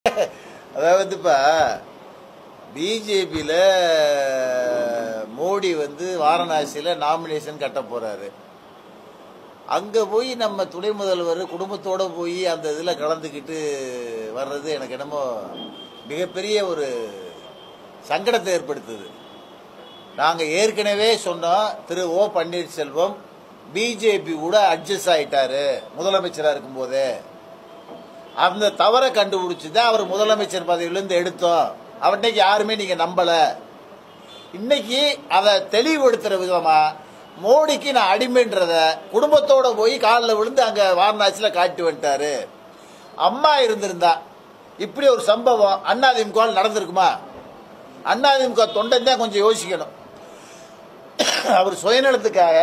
அதாவது இப்ப பிஜேபியில மோடி வந்து வாரணாசியில நாமினேஷன் கட்ட போறாரு அங்க போய் நம்ம துணை முதல்வர் குடும்பத்தோட போய் அந்த இதுல கலந்துக்கிட்டு வர்றது எனக்கு என்னமோ மிகப்பெரிய ஒரு சங்கடத்தை ஏற்படுத்துது நாங்க ஏற்கனவே சொன்னோம் திரு ஓ பன்னீர்செல்வம் பிஜேபி கூட அட்ஜஸ்ட் ஆயிட்டாரு முதலமைச்சரா இருக்கும்போதே அந்த தவறை கண்டுபிடிச்சு தான் அவர் முதலமைச்சர் பதவியிலிருந்து எடுத்தோம் அவன்னைக்கு யாருமே நீங்க நம்பல இன்னைக்கு அதை தெளிவுபடுத்துற விதமா மோடிக்கு நான் அடிமைன்றத குடும்பத்தோட போய் காலில் விழுந்து அங்க வாரணாசியில காட்டி வந்துட்டாரு அம்மா இருந்திருந்தா இப்படி ஒரு சம்பவம் அண்ணாதிமுக நடந்திருக்குமா அண்ணாதிமுக தொண்டன் தான் கொஞ்சம் யோசிக்கணும் அவர் சுயநலத்துக்காக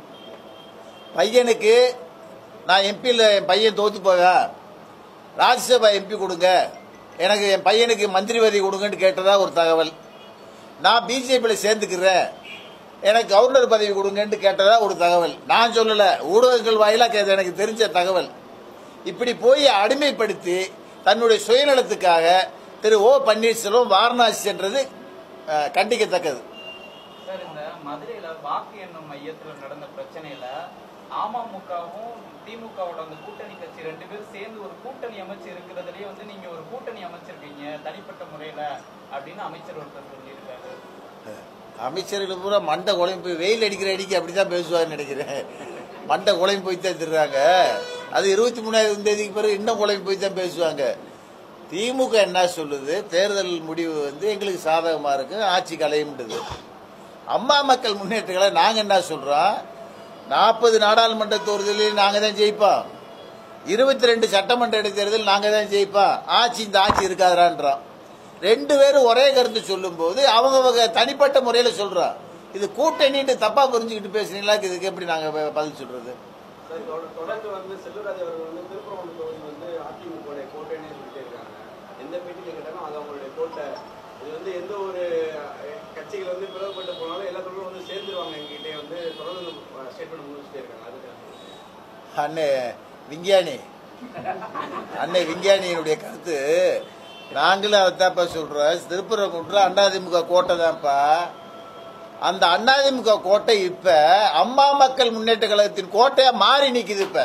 பையனுக்கு நான் எம்பியில் என் பையன் தோத்து போவேன் ராஜ்யசபா எம்பி கொடுங்க எனக்கு என் பையனுக்கு மந்திரி பதவி கொடுங்கன்னு கேட்டதா ஒரு தகவல் நான் பிஜேபியில் சேர்ந்துக்கிறேன் எனக்கு கவர்னர் பதவி கொடுங்கன்னு கேட்டதா ஒரு தகவல் நான் சொல்லல ஊடகங்கள் வாயிலாக கேட்ட எனக்கு தெரிஞ்ச தகவல் இப்படி போய் அடிமைப்படுத்தி தன்னுடைய சுயநலத்துக்காக திரு ஓ பன்னீர்செல்வம் வாரணாசி சென்றது அஹ், கண்டிக்கத்தக்கது சார் இந்த மதுரையில வாக்கு எண்ணும் மையத்துல நடந்த பிரச்சனையில அமமுகவும் திமுகவோட அந்த கூட்டணி கட்சி ரெண்டு பேரும் சேர்ந்து ஒரு கூட்டணி அமைச்சு இருக்கிறதுலயே வந்து நீங்க ஒரு கூட்டணி அமைச்சிருக்கீங்க தனிப்பட்ட முறையில அப்படின்னு அமைச்சர் ஒருத்தர் சொல்லியிருக்காரு அமைச்சர்கள் பூரா மண்டை குழம்பு போய் வெயில் அடிக்கிற அடிக்க அப்படிதான் பேசுவாங்கன்னு நினைக்கிறேன் மண்டை குழம்பு போய் தான் திருறாங்க அது இருபத்தி மூணாயிரம் தேதிக்கு பிறகு இன்னும் குழம்பு போய் தான் பேசுவாங்க திமுக என்ன சொல்லுது தேர்தல் முடிவு வந்து எங்களுக்கு சாதகமா இருக்கு ஆட்சி கலையும்ன்றது அம்மா மக்கள் முன்னேற்றங்களை நாங்க என்ன சொல்றோம் நாற்பது நாடாளுமன்ற தேர்தலில் நாங்க தான் ஜெயிப்போம் இருபத்தி ரெண்டு சட்டமன்ற இடைத்தேர்தல் நாங்க தான் ஜெயிப்போம் ஆட்சி இந்த ஆட்சி இருக்காதான்றோம் ரெண்டு பேரும் ஒரே கருத்து சொல்லும்போது அவங்க அவங்க தனிப்பட்ட முறையில சொல்றோம் இது கூட்டணின்னு தப்பா புரிஞ்சுக்கிட்டு பேசுறீங்களா இதுக்கு எப்படி நாங்க ப- பதில் சொல்றது சார், தொட- தொடர்ந்து வந்து செல்வராஜ் அவர்கள் வந்து திருப்பரங்குன்ற தொகுதி வந்து அதிமுக கோட்டைன்னே சொல்லிட்டே இருக்காங்க எந்த மீட்டிங்ல கேட்டாலும் அது அவங்களுடைய கோட்டை இது வந்து எந்த ஒரு அஹ், கட்சிகள் வந்து பிளவுபட்டு போனாலும் எல்லா தொழிலும் வந்து சேர்ந்துருவாங்க எங்ககிட்ட வந்து தொடர்ந்து ஸ்டேட்மெண்ட் முடிச்சுட்டே இருக்காங்க அதுக்கு அண்ணே விஞ்ஞானி அன்னை விஞ்ஞானியினுடைய கருத்து நாங்களும் அதைத்தான்ப்பா சொல்றோம் திருப்பரங்குன்ற அண்ணாதிமுக கோட்டை தான்ப்பா அந்த அண்ணாதிமுக கோட்டை இப்ப அம்மா மக்கள் முன்னேற்ற கழகத்தின் கோட்டையா மாறி நிக்குது இப்ப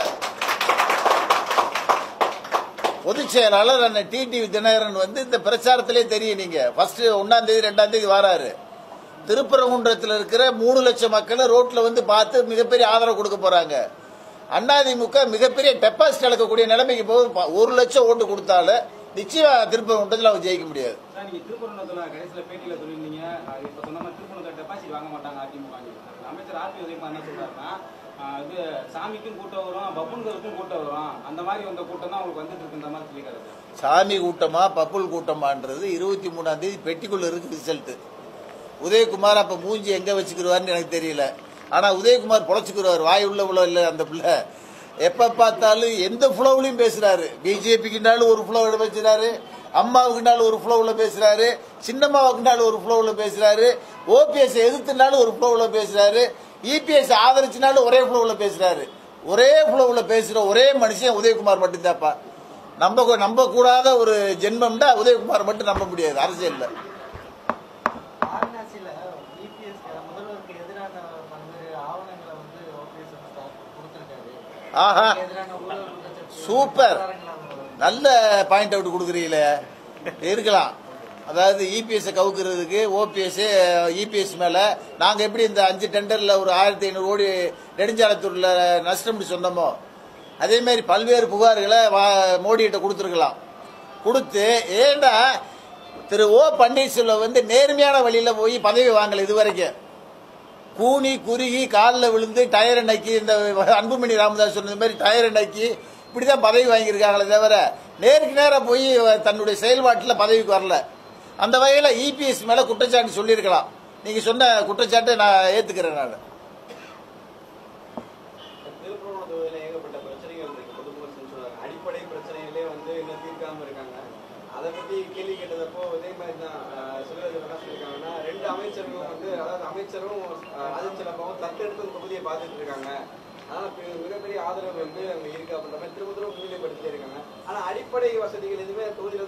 பொதுச் செயலாளர் அண்ணன் டிடிவி தினகரன் வந்து இந்த பிரச்சாரத்திலே தெரியும் நீங்க ஃபர்ஸ்ட் ஒன்னாம் தேதி ரெண்டாம் தேதி வராரு திருப்பரங்குன்றத்தில் இருக்கிற மூணு லட்சம் மக்களை ரோட்ல வந்து பார்த்து மிகப்பெரிய ஆதரவு கொடுக்க போறாங்க அதிமுக மிகப்பெரிய டெபாசிட் இழக்கக்கூடிய நிலைமைக்கு போகுது ப- ஒரு லட்சம் ஓட்டு கொடுத்தாலும் நிச்சயம் திருப்பரங்குன்றத்தில் அவங்க ஜெயிக்க முடியாது சார் நீங்க திருப்பரங்குன்றத்துல கடைசியில பேட்டியில சொல்லியிருந்தீங்க அது இப்ப சொன்ன மாதிரி திருப்பரங்குன்ற டெபாசிட் வாங்க மாட்டாங்க அதிமுக அமைச்சர் ஆர்பி உதயகுமார் என்ன சொல்றாருன்னா ஆஹ் இது சாமிக்கும் கூட்டம் வரும் பப்புன்களுக்கும் கூட்டம் வரும் அந்த மாதிரி வந்த கூட்டம் தான் உங்களுக்கு வந்துட்டு இருக்குன்ற மாதிரி சொல்லியிருக்காரு சார். சாமி கூட்டமா பப்புல் கூட்டமான்றது இருபத்தி மூணாம் தேதி பெட்டிக்குள்ள இருக்கு ரிசல்ட் உதயகுமார் அப்ப மூஞ்சி எங்க வச்சுக்கிருவாருன்னு எனக்கு தெரியல ஆனா உதயகுமார் பொழைச்சுக்கிறார் வாய் உள்ள உள்ள இல்ல அந்த பிள்ளை எப்ப பார்த்தாலும் எந்த ஃப்ளோவிலையும் பேசுறாரு பிஜேபிக்குனாலும் ஒரு ஃப்ளோ பேசுறாரு அம்மாவுக்குனாலும் ஒரு ஃப்ளோவில் பேசுறாரு சின்னம்மாவுக்குனாலும் ஒரு ஃப்ளோவில் பேசுறாரு ஓபிஎஸ் எதிர்த்துனாலும் ஒரு ஃப்ளோவில் பேசுறாரு இபிஎஸ் ஆதரிச்சுனாலும் ஒரே ஃப்ளோவில் பேசுறாரு ஒரே ஃப்ளோவில் பேசுற ஒரே மனுஷன் உதயகுமார் மட்டும்தான்ப்பா நம்ப நம்ப கூடாத ஒரு ஜென்மம்னா உதயகுமார் மட்டும் நம்ப முடியாது அரசியல்ல வாரணாசியில இபிஎஸ் முதல்வருக்கு எதிரான பல்வேறு ஆவணங்களை வந்து ஓபிஎஸ் கொடுத்திருக்காரு ஆஹா எதிரான ஊழல் குற்றச்சாட்டு சூப்பர். விவரங்களை அவங்க நல்ல பாயிண்ட் அவுட் கொடுக்குறீங்களே இருக்கலாம் அதாவது இபிஎஸ் கவுக்கிறதுக்கு ஓபிஎஸ் இபிஎஸ் மேல நாங்க எப்படி இந்த அஞ்சு டெண்டர்ல ஒரு ஆயிரத்தி ஐநூறு கோடி நெடுஞ்சாலைத்துறையில நஷ்டம்னு சொன்னோமோ அதே மாதிரி பல்வேறு புகார்களை வா- மோடிகிட்ட கொடுத்துருக்கலாம் கொடுத்து ஏண்டா திரு ஓ பன்னீர்செல்வம் வந்து நேர்மையான வழியில போய் பதவி வாங்கல இது வரைக்கும் கூனி குறுகி காலில் விழுந்து டயரை நக்கி இந்த அன்புமணி ராமதாஸ் சொன்னது மாதிரி டயரை நக்கி இப்படிதான் பதவி வாங்கியிருக்காங்களே தவிர நேருக்கு நேரா போய் தன்னுடைய செயல்பாட்டில் பதவிக்கு வரல அந்த வகையில் இபிஎஸ் மேல குற்றச்சாட்டு சொல்லியிருக்கலாம் நீங்க சொன்ன குற்றச்சாட்டை நான் ஏத்துக்கிறேன் நான் திருப்பரங்குன்ற தொகுதியில ஏகப்பட்ட பிரச்சனைகள் இருக்கு பொதுமக்கள் சொல்றாங்க அடிப்படை பிரச்சனைகளே வந்து இன்னும் தீர்க்காம இருக்காங்க அதை பத்தி கேள்வி கேட்டதப்போ இதே மாதிரி தான் சிவராஜ் என்ன சொல்லியிருக்காங்கன்னா ரெண்டு அமைச்சர்களும் வந்து அதாவது அமைச்சரும் ஆதித்யலப்பாவும் தத்தெடுத்து இந்த தொகுதியை பார்த்துட்டு இருக்காங்க அதனால பெ- மிகப்பெரிய ஆதரவு வந்து அங்க இருக்கு அப்படின்ற மாதிரி திரும்ப திரும்ப முன்னிலைப்படுத்திட்டே இருக்காங்க ஆனா அடிப்படை வசதிகள் எதுவுமே தொகுதியில வந்து நிறைவேற்ற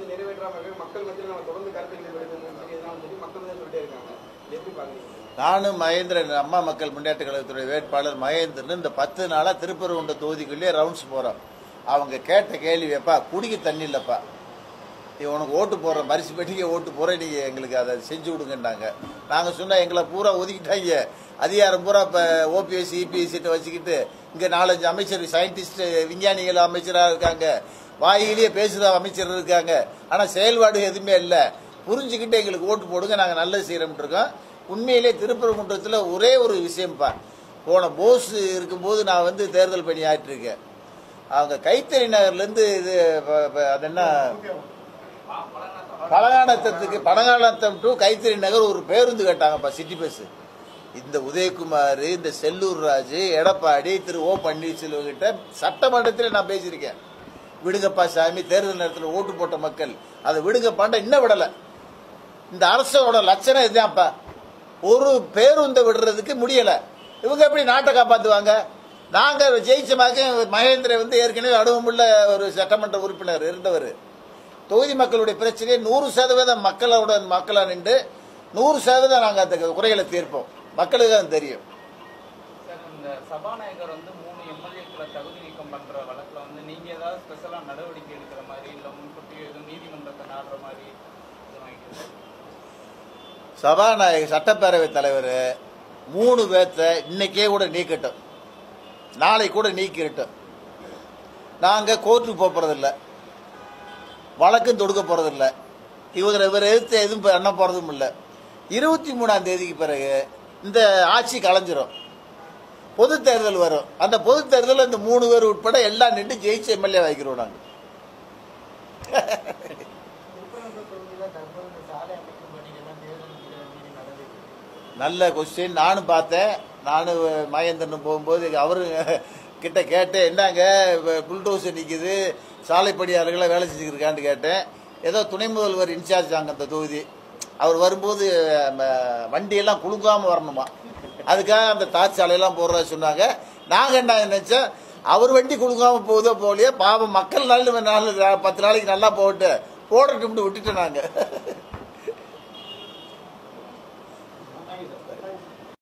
மாற்றாம இருக்கு மக்கள் மத்தியில் நம்ம தொடர்ந்து கருத்துக்களை வெளியிடணும் சரி எதனாலும் சரி மக்கள் தான் சொல்லிட்டே இருக்காங்க இது எப்படி பாக்குறீங்க நானும் மகேந்திரன் அம்மா மக்கள் முன்னேற்ற கழகத்துடைய வேட்பாளர் மகேந்திரன் இந்த பத்து நாளா திருப்பரங்குன்ற தொகுதிக்குள்ளேயே ரவுண்ட்ஸ் போறோம் அவங்க கேட்ட கேள்வி எப்பா குடிக்க தண்ணி இல்லப்பா நீ உனக்கு ஓட்டு போடுறோம் பரிசு பெட்டிக்கு ஓட்டு போறேன் நீங்க எங்களுக்கு அதை செஞ்சு விடுங்கன்னாங்க நாங்க சொன்னா எங்களை பூரா ஒதுக்கிட்டாங்க அதிகாரம் பூரா இப்ப ஓபிஎஸ் இபிஎஸ் வச்சுக்கிட்டு இங்க நாலஞ்சு அமைச்சர் சயின்டிஸ்ட் விஞ்ஞானிகள் அமைச்சரா இருக்காங்க வாயிலேயே பேசுற அமைச்சர் இருக்காங்க ஆனா செயல்பாடு எதுவுமே இல்லை புரிஞ்சுக்கிட்டு எங்களுக்கு ஓட்டு போடுங்க நாங்க நல்லது செய்யறோம் இருக்கோம் உண்மையிலே திருப்பரங்குன்றத்தில் ஒரே ஒரு விஷயம்ப்பா போன போஸ் இருக்கும்போது நான் வந்து தேர்தல் பணி ஆயிட்டு இருக்கேன் அவங்க கைத்தறி நகர்லேருந்து இது ப- ப- அது என்ன பழங்கானத்தத்துக்கு பழங்கானத்தம் டு கைத்தறி நகர் ஒரு பேருந்து கேட்டாங்கப்பா சிட்டி பஸ் இந்த உதயகுமார் இந்த செல்லூர் ராஜு எடப்பாடி திரு ஓ பன்னீர்செல்வம் கிட்ட சட்டமன்றத்தில் நான் பேசியிருக்கேன் விடுங்கப்பா சாமி தேர்தல் நேரத்தில் ஓட்டு போட்ட மக்கள் அதை விடுங்கப்பாண்ட இன்னும் விடலை இந்த அரசோட லட்சணம் இதுதான்ப்பா ஒரு பேருந்தை விடுறதுக்கு முடியல இவங்க எப்படி நாட்டை காப்பாத்துவாங்க நாங்க ஜெயிச்ச மகன் மகேந்திர வந்து ஏற்கனவே அனுபவமுள்ள ஒரு சட்டமன்ற உறுப்பினர் இருந்தவர் தொகுதி மக்களுடைய பிரச்சனையை நூறு சதவீதம் மக்களோட மக்களா நின்று நூறு சதவீதம் நாங்க அந்த குறைகளை தீர்ப்போம் மக்களுக்கு அது தெரியும் சார் இந்த சபாநாயகர் வந்து மூணு எம்எல்ஏக்களை தகுதி நீக்கம் பண்ற வழக்குல வந்து நீங்க ஏதாவது ஸ்பெஷலா நடவடிக்கை எடுக்கிற மாதிரி இல்ல முன்கூட்டி எதுவும் நீதிமன்றத்தை நாடுற மாதிரி எதுவும் வாங்கிக்கிறீங்களா? சபாநாயகர் சட்டப்பேரவை தலைவர் மூணு பேர்த்த இன்னைக்கே கூட நீக்கட்டும் நாளை கூட நீக்கிடட்டும் நாங்க கோர்ட்டுக்கு போக போறதில்ல வழக்கும் தொடுக்க போறதில்ல இவங்க இவர் எதிர்த்து எதுவும் பண்ண போறதும் இல்லை இருபத்தி மூணாம் தேதிக்கு பிறகு இந்த ஆட்சி கலைஞ்சிரும் பொது தேர்தல் வரும் அந்த பொது தேர்தலில் இந்த மூணு பேர் உட்பட எல்லாம் நின்று ஜெயிச்சு எம்எல்ஏ வைக்கிறோம் நாங்கள் திருப்பரங்குன்ற தொகுதியில் தற்போது இந்த சாலை அமைக்கும் பணிகள்லாம் தேர்தல் மீறி மீறி நடந்துட்டு நல்ல கொஸ்டின் நானும் பார்த்தேன் நானும் மகேந்திரன் போகும்போது அவரு கிட்ட கேட்டேன் என்னங்க புல்டோசர் நிற்குது சாலை பணியாளர்களை வேலை செஞ்சுருக்கான்னு கேட்டேன் ஏதோ துணை முதல்வர் இன்சார்ஜ் அங்கே அந்த தொகுதி அவர் வரும்போது ம, வண்டியெல்லாம் குலுங்காம வரணுமா அதுக்காக அந்த தார் சாலையெல்லாம் போடுறதா சொன்னாங்க நாங்கள் என்ன நினைச்சோம் அவர் வண்டி குலுங்காம போகுதோ போகலையோ பாவம் மக்கள் நல்ல நாள் பத்து நாளைக்கு நல்லா போட்டு போடட்டும்னு விட்டுட்டோம் நாங்கள்